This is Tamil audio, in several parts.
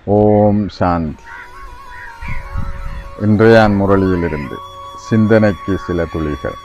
ஓம் சாந்தி இன்றையான் முரளியிலிருந்து சிந்தனைக்கு சில துளிகள்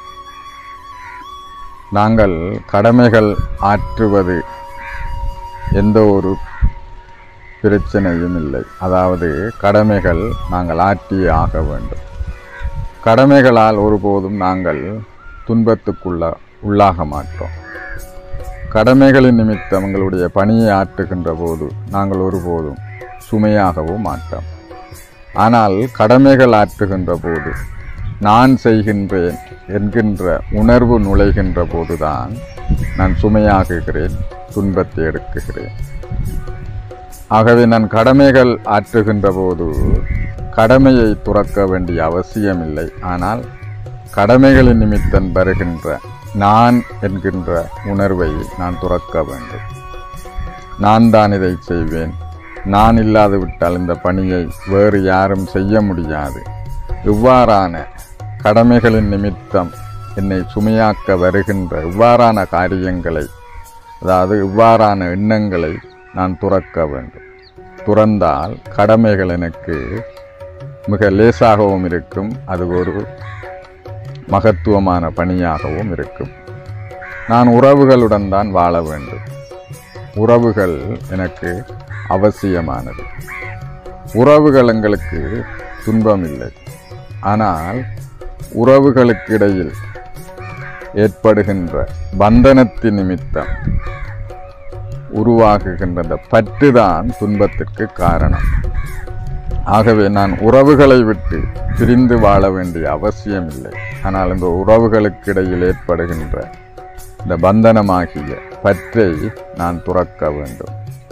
நாங்கள் கடமைகள் ஆற்றுவது எந்த ஒரு பிரச்சனையும் இல்லை அதாவது கடமைகள் நாங்கள் ஆற்றியே ஆக வேண்டும் கடமைகளால் ஒருபோதும் நாங்கள் துன்பத்துக்குள்ள உள்ளாக மாட்டோம் கடமைகளின் நிமித்தம் எங்களுடைய பணியை ஆற்றுகின்ற போது நாங்கள் ஒருபோதும் சுமையாகவும் மாட்டோம் ஆனால் கடமைகள் ஆற்றுகின்ற போது நான் செய்கின்றேன் என்கின்ற உணர்வு நுழைகின்ற போதுதான் நான் சுமையாகுகிறேன் துன்பத்தை எடுக்குகிறேன் ஆகவே நான் கடமைகள் ஆற்றுகின்ற போது கடமையை துறக்க வேண்டிய அவசியமில்லை ஆனால் கடமைகளின் நிமித்தம் வருகின்ற நான் என்கின்ற உணர்வை நான் துறக்க வேண்டும் நான் தான் இதை செய்வேன் நான் இல்லாது விட்டால் இந்த பணியை வேறு யாரும் செய்ய முடியாது இவ்வாறான கடமைகளின் நிமித்தம் என்னை சுமையாக்க வருகின்ற இவ்வாறான காரியங்களை அதாவது இவ்வாறான எண்ணங்களை நான் துறக்க வேண்டும் துறந்தால் கடமைகள் எனக்கு மிக லேசாகவும் இருக்கும் அது ஒரு மகத்துவமான பணியாகவும் இருக்கும் நான் உறவுகளுடன் தான் வாழ வேண்டும் உறவுகள் எனக்கு அவசியமானது உறவுகள் எங்களுக்கு துன்பம் இல்லை ஆனால் உறவுகளுக்கு இடையில் ஏற்படுகின்ற பந்தனத்தின் நிமித்தம் உருவாகுகின்ற அந்த பற்றுதான் துன்பத்திற்கு காரணம் ஆகவே நான் உறவுகளை விட்டு பிரிந்து வாழ வேண்டிய அவசியம் இல்லை ஆனால் இந்த உறவுகளுக்கு இடையில் ஏற்படுகின்ற இந்த பந்தனமாகிய பற்றை நான் துறக்க வேண்டும்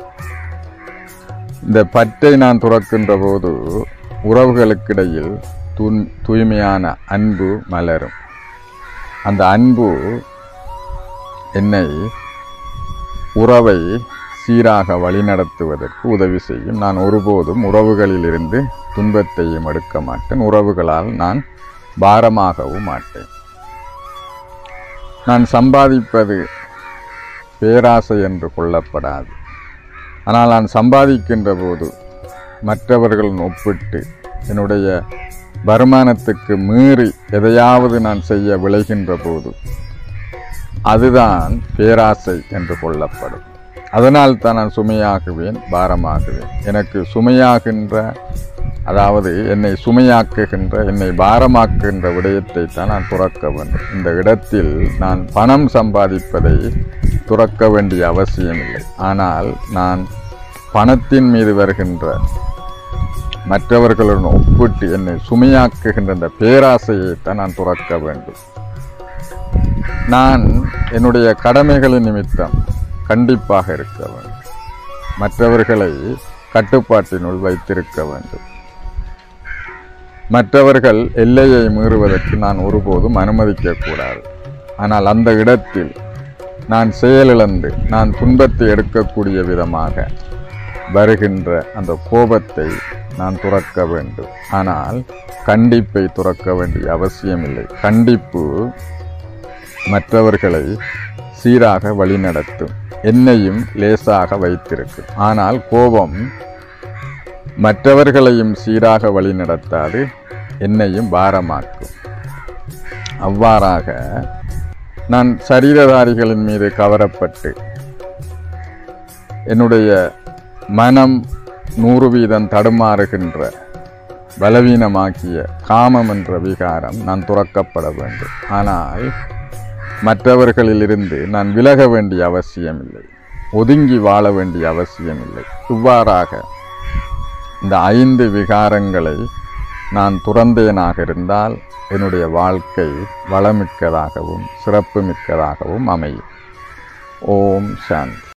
இந்த பற்றை நான் துறக்கின்ற போது உறவுகளுக்கிடையில் தூண் தூய்மையான அன்பு மலரும் அந்த அன்பு என்னை உறவை சீராக வழிநடத்துவதற்கு உதவி செய்யும் நான் ஒருபோதும் உறவுகளிலிருந்து துன்பத்தையும் எடுக்க மாட்டேன் உறவுகளால் நான் பாரமாகவும் மாட்டேன் நான் சம்பாதிப்பது பேராசை என்று கொள்ளப்படாது ஆனால் நான் சம்பாதிக்கின்ற போது மற்றவர்களுடன் ஒப்பிட்டு என்னுடைய வருமானத்துக்கு மீறி எதையாவது நான் செய்ய விளைகின்ற போது அதுதான் பேராசை என்று கொள்ளப்படும் அதனால் தான் நான் சுமையாகுவேன் பாரமாகுவேன் எனக்கு சுமையாகின்ற அதாவது என்னை சுமையாக்குகின்ற என்னை பாரமாக்குகின்ற விடயத்தை தான் நான் துறக்க வேண்டும் இந்த இடத்தில் நான் பணம் சம்பாதிப்பதை துறக்க வேண்டிய அவசியமில்லை ஆனால் நான் பணத்தின் மீது வருகின்ற மற்றவர்களுடன் ஒப்பிட்டு என்னை சுமையாக்குகின்ற இந்த பேராசையை தான் நான் துறக்க வேண்டும் நான் என்னுடைய கடமைகளின் நிமித்தம் கண்டிப்பாக இருக்க வேண்டும் மற்றவர்களை கட்டுப்பாட்டினுள் வைத்திருக்க வேண்டும் மற்றவர்கள் எல்லையை மீறுவதற்கு நான் ஒருபோதும் அனுமதிக்கக்கூடாது ஆனால் அந்த இடத்தில் நான் செயலிழந்து நான் துன்பத்தை எடுக்கக்கூடிய விதமாக வருகின்ற அந்த கோபத்தை நான் துறக்க வேண்டும் ஆனால் கண்டிப்பை துறக்க வேண்டிய அவசியமில்லை கண்டிப்பு மற்றவர்களை சீராக வழிநடத்தும் என்னையும் லேசாக வைத்திருக்கும் ஆனால் கோபம் மற்றவர்களையும் சீராக வழிநடத்தாது என்னையும் பாரமாக்கும் அவ்வாறாக நான் சரீரதாரிகளின் மீது கவரப்பட்டு என்னுடைய மனம் நூறு வீதம் தடுமாறுகின்ற பலவீனமாக்கிய காமம் என்ற விகாரம் நான் துறக்கப்பட வேண்டும் ஆனால் மற்றவர்களிலிருந்து நான் விலக வேண்டிய அவசியமில்லை ஒதுங்கி வாழ வேண்டிய அவசியமில்லை இவ்வாறாக இந்த ஐந்து விகாரங்களை நான் துறந்தேனாக இருந்தால் என்னுடைய வாழ்க்கை வளமிக்கதாகவும் சிறப்புமிக்கதாகவும் அமையும் ஓம் சாந்தி